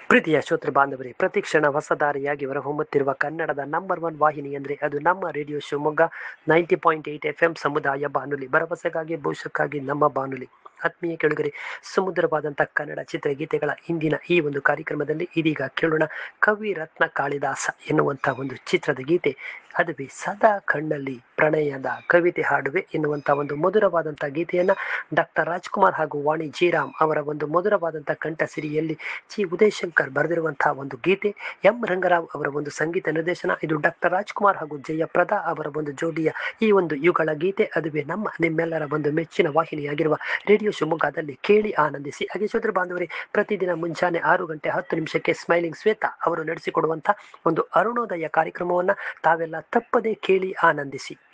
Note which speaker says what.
Speaker 1: ಪ್ರೀತಿಯ ಶ್ರೋತೃ ಬಾಂಧವರೇ ಪ್ರತಿ ಕ್ಷಣ ಹೊಸ ದಾರಿಯಾಗಿ ಹೊರಹೊಮ್ಮುತ್ತಿರುವ ಕನ್ನಡದ ನಂಬರ್ ಒನ್ ವಾಹಿನಿ ಅಂದರೆ ಅದು ನಮ್ಮ radio Shivamogga ninety point eight F M ಸಮುದಾಯ ಬಾನುಲಿ ಭರವಸೆಗಾಗಿ ಭವಿಷ್ಯಕ್ಕಾಗಿ ನಮ್ಮ ಬಾನುಲಿ ಆತ್ಮೀಯ ಕೆಳಗರೆ ಸುಮಧುರವಾದಂಥ ಕನ್ನಡ ಚಿತ್ರಗೀತೆಗಳ ಇಂದಿನ ಈ ಒಂದು ಕಾರ್ಯಕ್ರಮದಲ್ಲಿ ಇದೀಗ ಕೇಳೋಣ ಕವಿ ರತ್ನ ಕಾಳಿದಾಸ ಎನ್ನುವಂಥ ಒಂದು ಚಿತ್ರದ ಗೀತೆ ಅದುವೇ ಸದಾ ಕಣ್ಣಲ್ಲಿ ಪ್ರಣಯದ ಕವಿತೆ ಹಾಡುವೆ ಎನ್ನುವಂಥ ಒಂದು ಮಧುರವಾದಂಥ ಗೀತೆಯನ್ನು ಡಾಕ್ಟರ್ ರಾಜ್ಕುಮಾರ್ ಹಾಗೂ ವಾಣಿ ಜೀರಾಮ್ ಅವರ ಒಂದು ಮಧುರವಾದಂಥ ಕಂಠಸಿರಿಯಲ್ಲಿ ಜಿ ಉದಯಶಂಕರ್ ಬರೆದಿರುವಂತಹ ಒಂದು ಗೀತೆ ಎಂ ರಂಗರಾವ್ ಅವರ ಒಂದು ಸಂಗೀತ ನಿರ್ದೇಶನ ಇದು ಡಾಕ್ಟರ್ ರಾಜ್ಕುಮಾರ್ ಹಾಗೂ ಜಯಪ್ರದಾ ಅವರ ಒಂದು ಜೋಡಿಯ ಈ ಒಂದು ಯುಗಳ ಗೀತೆ ಅದುವೇ ನಮ್ಮ ನಿಮ್ಮೆಲ್ಲರ ಒಂದು ಮೆಚ್ಚಿನ ವಾಹಿನಿಯಾಗಿರುವ ರೇಡಿಯೋ ಶಿವಮೊಗ್ಗದಲ್ಲಿ ಕೇಳಿ ಆನಂದಿಸಿ ಹಾಗೆ ಶ್ರೋತೃ ಬಾಂಧವರೇ ಪ್ರತಿದಿನ ಮುಂಜಾನೆ ಆರು ಗಂಟೆ ಹತ್ತು ನಿಮಿಷಕ್ಕೆ ಸ್ಮೈಲಿಂಗ್ ಶ್ವೇತಾ ಅವರು ನಡೆಸಿಕೊಡುವಂಥ ಒಂದು ಅರುಣೋದಯ ಕಾರ್ಯಕ್ರಮವನ್ನು ತಾವೆಲ್ಲ ತಪ್ಪದೇ ಕೇಳಿ ಆನಂದಿಸಿ